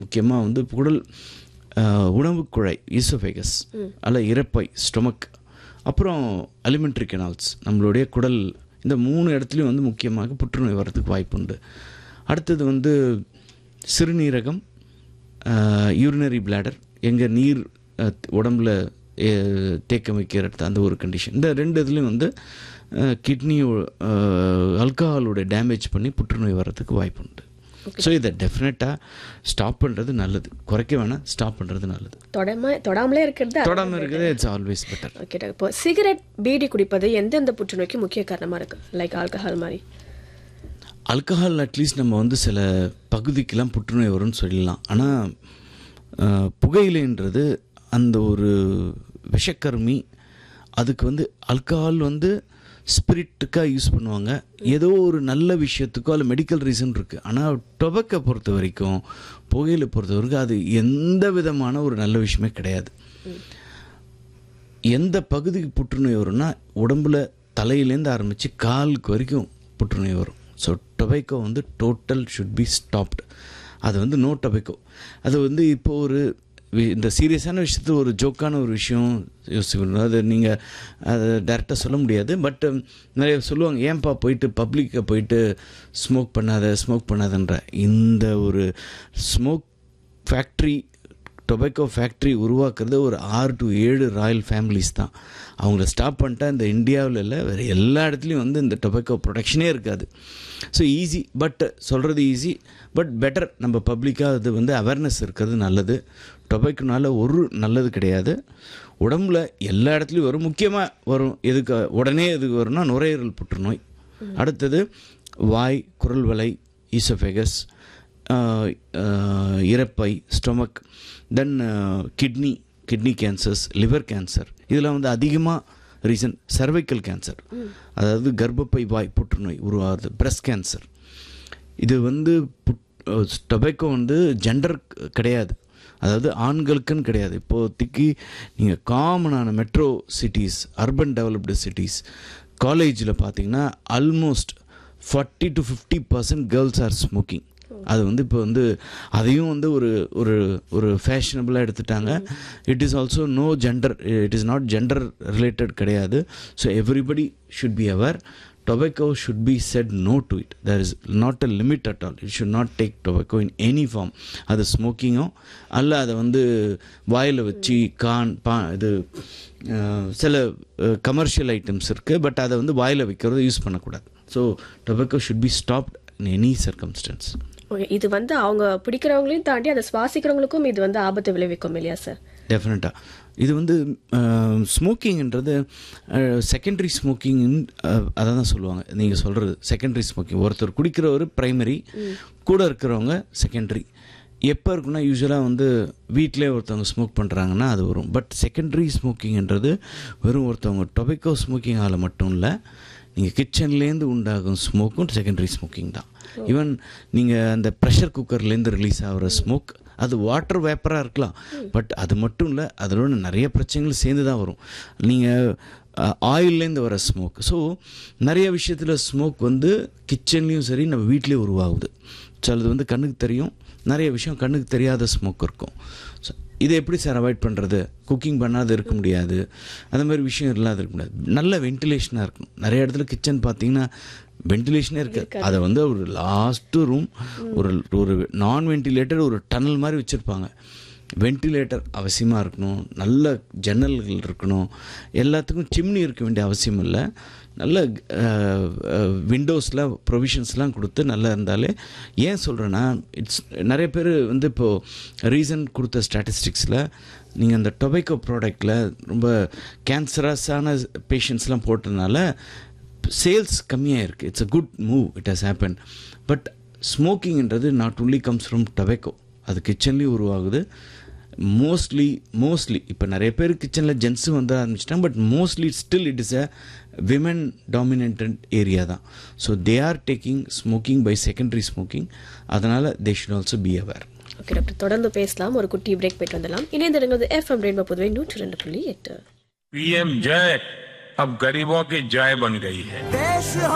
முக்கியமாக வந்து குடல் அஹ், உணவுக் குழாய் ஈசோஃபேகஸ் அல்ல இறப்பை ஸ்டொமக் அப்புறம் அலிமெண்ட்ரி கெனால்ஸ் நம்மளுடைய குடல் இந்த மூணு இடத்துலையும் வந்து முக்கியமாக புற்றுநோய் வர்றதுக்கு வாய்ப்பு உண்டு அடுத்தது வந்து சிறுநீரகம் யூரினரி பிளாடர் எங்கள் நீர் அஹ், உடம்புல அஹ், தேக்கம் வைக்கிற இடத்து அந்த ஒரு கண்டிஷன் இந்த ரெண்டு இதுலேயும் வந்து கிட்னி ஆல்கஹாலோட டேமேஜ் பண்ணி புற்றுநோய் வர்றதுக்கு வாய்ப்பு உண்டு ஸோ இதை டெஃபினட்டாக ஸ்டாப் பண்ணுறது நல்லது குறைக்க வேணாம் ஸ்டாப் பண்ணுறது நல்லது தொடாம தொடாமலே இருக்கிறது தொடாமல் இருக்கிறது it's always better okay doctor இப்போ சிகரெட் பீடி குடிப்பது எந்தெந்த புற்றுநோய்க்கு முக்கிய காரணமா இருக்கு லைக் ஆல்கஹால் மாதிரி ஆல்கஹால் அட்லீஸ்ட் நம்ம வந்து சில பகுதிக்கெல்லாம் புற்றுநோய் வரும்னு சொல்லலாம் ஆனால் புகையிலைன்றது அந்த ஒரு விஷக்கருமி அதுக்கு வந்து ஆல்கஹால் வந்து ஸ்பிரிட்டுக்காக யூஸ் பண்ணுவாங்க ஏதோ ஒரு நல்ல விஷயத்துக்கோ அல்ல மெடிக்கல் ரீசன் இருக்குது ஆனால் டொபக்கை பொறுத்த வரைக்கும் புகையிலை பொறுத்த வரைக்கும் அது எந்த விதமான ஒரு நல்ல விஷயமே கிடையாது எந்த பகுதிக்கு புற்றுநோய் வரும்னா உடம்புல தலையிலேருந்து ஆரம்பித்து காலுக்கு வரைக்கும் புற்றுநோய் வரும் ஸோ டொபைக்கோ வந்து டோட்டல் ஷுட் பி ஸ்டாப்டு அது வந்து நோ டொபைக்கோ அது வந்து இப்போ ஒரு வி- இந்த சீரியஸான விஷயத்தில் ஒரு ஜோக்கான ஒரு விஷயம் யோசிக்கணும் அது நீங்கள் அதை டேரெக்டாக சொல்ல முடியாது பட் நிறைய சொல்லுவாங்க ஏன்பா போயிட்டு பப்ளிக்கை போயிட்டு ஸ்மோக் பண்ணாத ஸ்மோக் பண்ணாதன்ற இந்த ஒரு ஸ்மோக் ஃபேக்ட்ரி டொபேக்கோ ஃபேக்ட்ரி உருவாக்குறது ஒரு ஆறு டு ஏழு ராயல் ஃபேமிலிஸ் தான் அவங்கள ஸ்டாப் பண்ணிட்டா இந்த இந்தியாவில் இல்லை வேறு எல்லா இடத்துலையும் வந்து இந்த டொபேக்கோ ப்ரொடக்ஷனே இருக்காது ஸோ ஈஸி பட் சொல்கிறது ஈஸி பட் பெட்டர் நம்ம பப்ளிக்காக அது வந்து அவேர்னஸ் இருக்கிறது நல்லது டொபேக்கோனால ஒரு நல்லது கிடையாது உடம்புல எல்லா இடத்துலையும் வரும் முக்கியமாக வரும் எதுக்கு உடனே எதுக்கு வரும்னா நுரையீரல் புற்றுநோய் அடுத்தது வாய் குரல் வலை ஈசோஃபெகஸ் இறப்பை stomach then kidney kidney cancers liver cancer இதெல்லாம் வந்து அதிகமாக ரீசன் சர்வைக்கல் கேன்சர் அதாவது கர்ப்பப்பை வாய் புற்றுநோய் உருவாகுது பிரஸ்ட் கேன்சர் இது வந்து டொபேக்கோ வந்து ஜெண்டர் கிடையாது அதாவது ஆண்களுக்குன்னு கிடையாது இப்போதைக்கு நீங்கள் காமனான metro cities urban developed cities காலேஜில் பார்த்தீங்கன்னா almost forty to fifty percent girls are smoking அது வந்து இப்போ வந்து அதையும் வந்து ஒரு ஒரு ஒரு ஃபேஷனபுளாக எடுத்துட்டாங்க it is also no gender it is not gender related கிடையாது so everybody should be aware tobacco should be said no to it there is not a limit at all you should not take tobacco in any form அது ஸ்மோக்கிங்கோ அல்ல அதை வந்து வாயில் வச்சு கான் பா இது அஹ், சில கமர்ஷியல் ஐட்டம்ஸ் இருக்குது பட் அதை வந்து வாயில் வைக்கிறது யூஸ் பண்ணக்கூடாது so tobacco should be stopped in any circumstances okay இது வந்து அவங்க பிடிக்கிறவங்களையும் தாண்டி அதை சுவாசிக்கிறவங்களுக்கும் இது வந்து ஆபத்து விளைவிக்கும் இல்லையா சார் டெஃபினட்டாக இது வந்து ஸ்மோக்கிங்ன்றது செகண்டரி ஸ்மோக்கிங் அதை தான் சொல்லுவாங்க நீங்கள் சொல்கிறது செகண்டரி ஸ்மோக்கிங் ஒருத்தர் குடிக்கிறவர் ப்ரைமரி கூட இருக்கிறவங்க செகண்டரி எப்போ இருக்குன்னா யூஸ்வலாக வந்து வீட்டிலே ஒருத்தவங்க ஸ்மோக் பண்ணுறாங்கன்னா அது வரும் பட் செகண்டரி ஸ்மோக்கிங்ன்றது வெறும் ஒருத்தவங்க டொபேக்கோ ஸ்மோக்கிங்கால் மட்டும் இல்லை நீங்கள் கிச்சன்லேருந்து உண்டாகும் ஸ்மோக்கும் செகண்டரி ஸ்மோக்கிங் தான் ஈவன் நீங்கள் அந்த ப்ரெஷர் குக்கர்லேருந்து ரிலீஸ் ஆகிற ஸ்மோக் அது வாட்டர் வேப்பராக இருக்கலாம் பட் அது மட்டும் இல்லை அதோட நிறைய பிரச்சனைகள் சேர்ந்து தான் வரும் நீங்கள் ஆயில்லேருந்து வர ஸ்மோக் ஸோ நிறைய விஷயத்தில் ஸ்மோக் வந்து கிச்சன்லேயும் சரி நம்ம வீட்லேயும் உருவாகுது சிலது வந்து கண்ணுக்கு தெரியும் நிறைய விஷயம் கண்ணுக்கு தெரியாத ஸ்மோக் இருக்கும் ஸோ இதை எப்படி சார் அவாய்ட் பண்ணுறது குக்கிங் பண்ணாத இருக்க முடியாது அந்த மாதிரி விஷயம் இல்லாத இருக்க முடியாது நல்ல வென்டிலேஷனாக இருக்கணும் நிறைய இடத்துல கிச்சன் பார்த்தீங்கன்னா வென்டிலேஷனே இருக்காது அதை வந்து ஒரு லாஸ்ட்டு ரூம் ஒரு ஒரு நான் வென்டிலேட்டர் ஒரு டனல் மாதிரி வச்சுருப்பாங்க வென்டிலேட்டர் அவசியமாக இருக்கணும் நல்ல ஜன்னல்கள் இருக்கணும் எல்லாத்துக்கும் சிம்னி இருக்க வேண்டிய அவசியம் இல்லை நல்ல விண்டோஸில் ப்ரொவிஷன்ஸ்லாம் கொடுத்து நல்லா இருந்தாலே ஏன் சொல்கிறேன்னா இட்ஸ் நிறைய பேர் வந்து இப்போது ரீசன் கொடுத்த ஸ்டாட்டிஸ்டிக்ஸில் நீங்கள் அந்த டொபேக்கோ ப்ராடக்டில் ரொம்ப கேன்சரஸான பேஷண்ட்ஸ்லாம் போட்டதுனால சேல்ஸ் கம்மியாக இருக்குது it's a good move it has happen but ஸ்மோக்கிங்ன்றது not only comes from tobacco அது கிச்சன்லேயும் உருவாகுது மோஸ்ட்லி மோஸ்ட்லி இப்போ நிறைய பேர் கிச்சனில் ஜென்ஸும் வந்து ஆரம்பிச்சிட்டாங்க but mostly still it is a women dominant area தான் so they are taking smoking by secondary smoking அதனால் they should also be aware okay doctor தொடர்ந்து பேசலாம் ஒரு குட்டி பிரேக் போயிட்டு வந்துடலாம் இணைந்திருங்கிறது எஃப்எம் ரெயின்போ புதுவை நூற்றி ரெண்டு புள்ளி எட்டு पीएम जय अब गरीबों की जय बन गई है देश